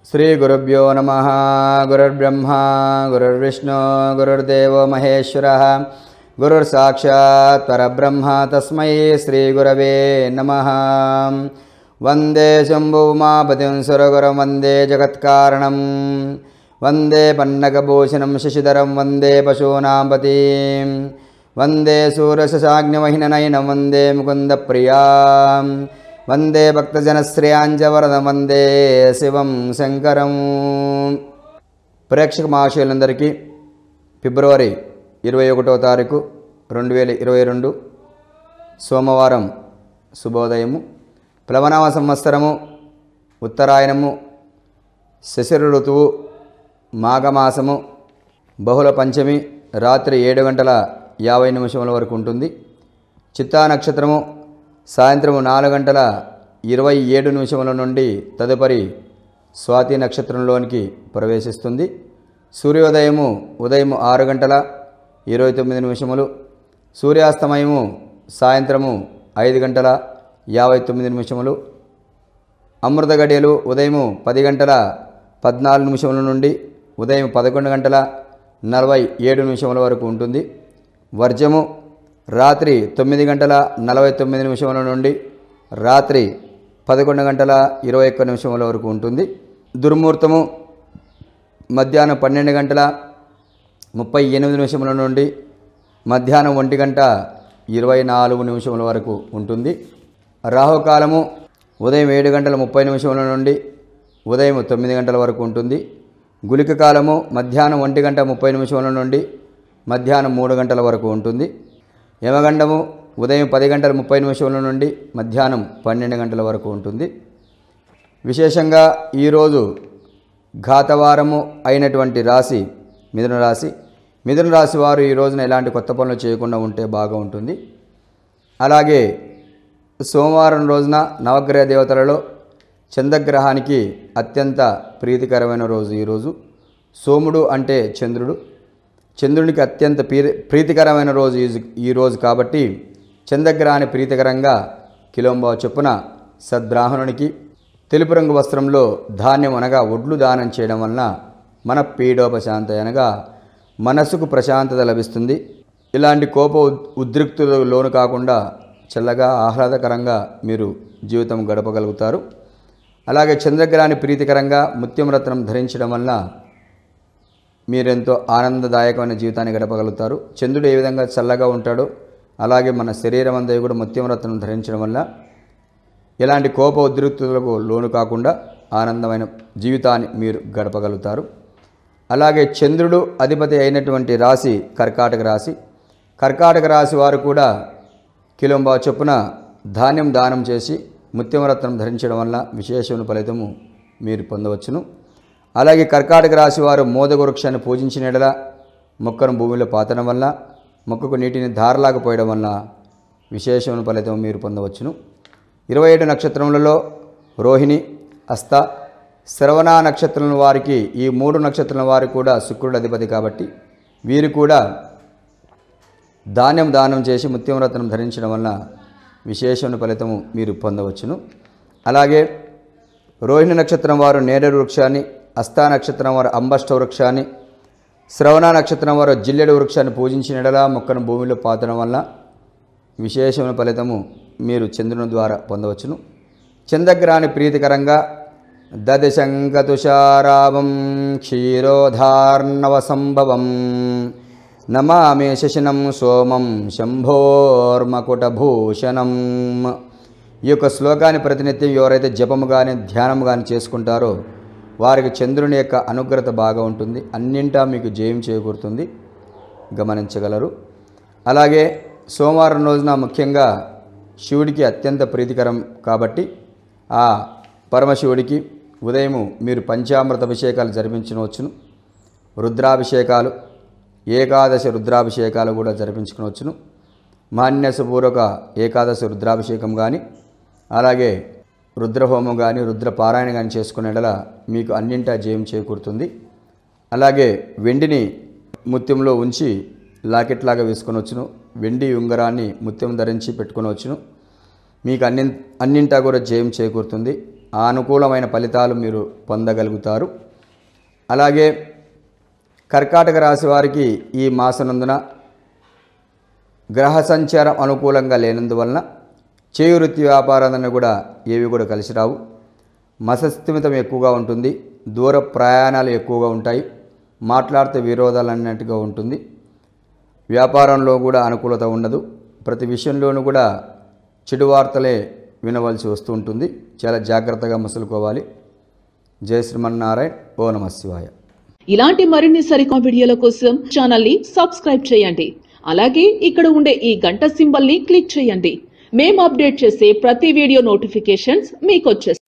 శ్రీగురుభ్యో నమ గురుర్బ్రహ్మ గురుర్విష్ణు గురుర్దేవో మహేశ్వర గురుర్సాక్షాత్ పరబ్రహ్మ తస్మై శ్రీగురవే నమ వందే శంభుమాపతిం సురగురం వందే జగత్కారణం వందే పన్నగభూషణం శశిధరం వందే పశూనాం పతిం వందే సూరశశాగ్నిమహిననయనం వందే ముకుందప్రియాం వందే భక్తజనశ్రేయాంజవరదం వందే శివం శంకరం ప్రేక్షక మహాశయులందరికీ ఫిబ్రవరి ఇరవై ఒకటో తారీఖు రెండు వేల ఇరవై రెండు సోమవారం శుభోదయము ప్లవనామ సంవత్సరము ఉత్తరాయణము శశిర ఋతువు మాఘమాసము బహుళ పంచమి రాత్రి ఏడు గంటల యాభై నిమిషముల వరకు ఉంటుంది చిత్తా నక్షత్రము సాయంత్రము నాలుగు గంటల ఇరవై ఏడు నిమిషముల నుండి తదుపరి స్వాతి నక్షత్రంలోనికి ప్రవేశిస్తుంది సూర్యోదయము ఉదయం ఆరు గంటల ఇరవై తొమ్మిది నిమిషములు సూర్యాస్తమయము సాయంత్రము ఐదు గంటల యాభై తొమ్మిది నిమిషములు అమృత గడియలు ఉదయం పది గంటల పద్నాలుగు నిమిషముల నుండి ఉదయం పదకొండు గంటల నలభై ఏడు నిమిషముల వరకు ఉంటుంది వర్జము రాత్రి తొమ్మిది గంటల నలభై తొమ్మిది నిమిషముల నుండి రాత్రి పదకొండు గంటల ఇరవై ఒక్క నిమిషముల వరకు ఉంటుంది దుర్ముహూర్తము మధ్యాహ్నం పన్నెండు గంటల ముప్పై ఎనిమిది నిమిషముల నుండి మధ్యాహ్నం ఒంటి గంట ఇరవై నాలుగు నిమిషముల వరకు ఉంటుంది రాహుకాలము ఉదయం ఏడు గంటల ముప్పై నిమిషముల నుండి ఉదయం తొమ్మిది గంటల వరకు ఉంటుంది గులిక కాలము మధ్యాహ్నం ఒంటి గంట ముప్పై నిమిషముల నుండి మధ్యాహ్నం మూడు గంటల వరకు ఉంటుంది యమగండము ఉదయం పది గంటల ముప్పై నిమిషముల నుండి మధ్యాహ్నం పన్నెండు గంటల వరకు ఉంటుంది విశేషంగా ఈరోజు ఘాతవారము అయినటువంటి రాశి మిథున రాశి మిథున రాశి వారు ఈ రోజున ఎలాంటి కొత్త పనులు చేయకుండా ఉంటే బాగా ఉంటుంది అలాగే సోమవారం రోజున నవగ్రహ దేవతలలో చంద్రగ్రహానికి అత్యంత ప్రీతికరమైన రోజు ఈరోజు సోముడు అంటే చంద్రుడు చంద్రునికి అత్యంత ప్రీ ప్రీతికరమైన రోజు ఈ- ఈ రోజు కాబట్టి చంద్రగ్రహాన్ని ప్రీతికరంగా కిలోంబావ చొప్పున సద్బ్రాహ్మణునికి తెలుపు రంగు వస్త్రంలో ధాన్యం అనగా ఒడ్లు దానం చేయడం వలన మన పీడోపశాంత అనగా మనసుకు ప్రశాంతత లభిస్తుంది ఇలాంటి కోప ఉద్- ఉద్రిక్తులకు లోను కాకుండా చల్లగా ఆహ్లాదకరంగా మీరు జీవితం గడపగలుగుతారు అలాగే చంద్రగ్రహాన్ని ప్రీతికరంగా ముత్యం రత్నం ధరించడం వలన మీరెంతో ఆనందదాయకమైన జీవితాన్ని గడపగలుగుతారు చంద్రుడు ఏ విధంగా చల్లగా ఉంటాడో అలాగే మన శరీరం అంతా కూడా ముత్యం రత్నం ధరించడం వల్ల ఎలాంటి కోప ఉద్రిక్తులకు లోను కాకుండా ఆనందమైన జీవితాన్ని మీరు గడపగలుగుతారు అలాగే చంద్రుడు అధిపతి అయినటువంటి రాశి కర్కాటక రాశి కర్కాటక రాశి వారు కూడా కిలోంబా చొప్పున ధాన్యం దానం చేసి ముత్యమరత్నం ధరించడం వల్ల విశేషమైన ఫలితము మీరు పొందవచ్చును అలాగే కర్కాటక రాశి వారు మోదక వృక్షాన్ని పూజించిన ఎడల మొక్కను భూమిలో పాతడం వల్ల మొక్కకు నీటిని ధారలాగా పోయడం వల్ల విశేషమైన ఫలితం మీరు పొందవచ్చును ఇరవై ఏడు నక్షత్రములలో రోహిణి అస్త శ్రవణ నక్షత్రం వారికి ఈ మూడు నక్షత్రం వారు కూడా శుక్రుడు అధిపతి కాబట్టి వీరు కూడా ధాన్యం దానం చేసి ముత్యం రత్నం ధరించడం వల్ల విశేషమైన ఫలితము మీరు పొందవచ్చును అలాగే రోహిణి నక్షత్రం వారు నేరేడు వృక్షాన్ని అస్థా నక్షత్రం వారు అంబష్ట వృక్షాన్ని శ్రవణ నక్షత్రం వారు జిల్లెడు వృక్షాన్ని పూజించినడలా మొక్కను భూమిలో పాతడం వల్ల విశేషమైన ఫలితము మీరు చంద్రుని ద్వారా పొందవచ్చును చంద్రగ్రహాన్ని ప్రీతికరంగా దదశంకతుషారావం క్షీరోధార్ణవ సంభవం నమామి శశినం సోమం శంభోర్మకుటభూషణం ఈ యొక్క శ్లోకాన్ని ప్రతినిత్యం ఎవరైతే జపము కానీ ధ్యానం కానీ చేసుకుంటారో వారికి చంద్రుని యొక్క అనుగ్రత బాగా ఉంటుంది అన్నింటా మీకు జయం చేకూరుతుంది గమనించగలరు అలాగే సోమవారం రోజున ముఖ్యంగా శివుడికి అత్యంత ప్రీతికరం కాబట్టి ఆ పరమశివుడికి ఉదయము మీరు పంచామృత అభిషేకాలు జరిపించవచ్చును రుద్రాభిషేకాలు ఏకాదశి రుద్రాభిషేకాలు కూడా జరిపించుకునవచ్చును మాన్యసపూర్వక ఏకాదశి రుద్రాభిషేకం కానీ అలాగే రుద్రహోమం కానీ రుద్రపారాయణ కానీ చేసుకునేలా మీకు అన్నింటా జయం చేకూరుతుంది అలాగే వెండిని ముత్యంలో ఉంచి లాకెట్ లాగా వేసుకొనవచ్చును వెండి ఉంగరాన్ని ముత్యం ధరించి పెట్టుకొనవచ్చును మీకు అన్ని అన్నింటా కూడా జయం చేకూరుతుంది ఆ అనుకూలమైన ఫలితాలు మీరు పొందగలుగుతారు అలాగే కర్కాటక రాశి వారికి ఈ మాసనందున గ్రహ సంచారం అనుకూలంగా లేనందువలన చేయి వృత్తి వ్యాపారాలను కూడా ఏవి కూడా కలిసి రావు మసస్థిమితం ఎక్కువగా ఉంటుంది దూర ప్రయాణాలు ఎక్కువగా ఉంటాయి మాట్లాడితే విరోధాలు అన్నట్టుగా ఉంటుంది వ్యాపారంలో కూడా అనుకూలత ఉండదు ప్రతి విషయంలోనూ కూడా చెడు వార్తలే వినవలసి వస్తూ ఉంటుంది చాలా జాగ్రత్తగా మసులుకోవాలి జయ శ్రీమన్నారాయణ ఓ నమ శివాయ ఇలాంటి మరిన్ని సరికొత్త వీడియోల కోసం ఛానల్ ని సబ్స్క్రైబ్ చేయండి అలాగే ఇక్కడ ఉండే ఈ గంట సింబల్ ని క్లిక్ చేయండి మేము అప్డేట్ చేసే ప్రతి వీడియో నోటిఫికేషన్స్ మీకు వచ్చేస్తాయి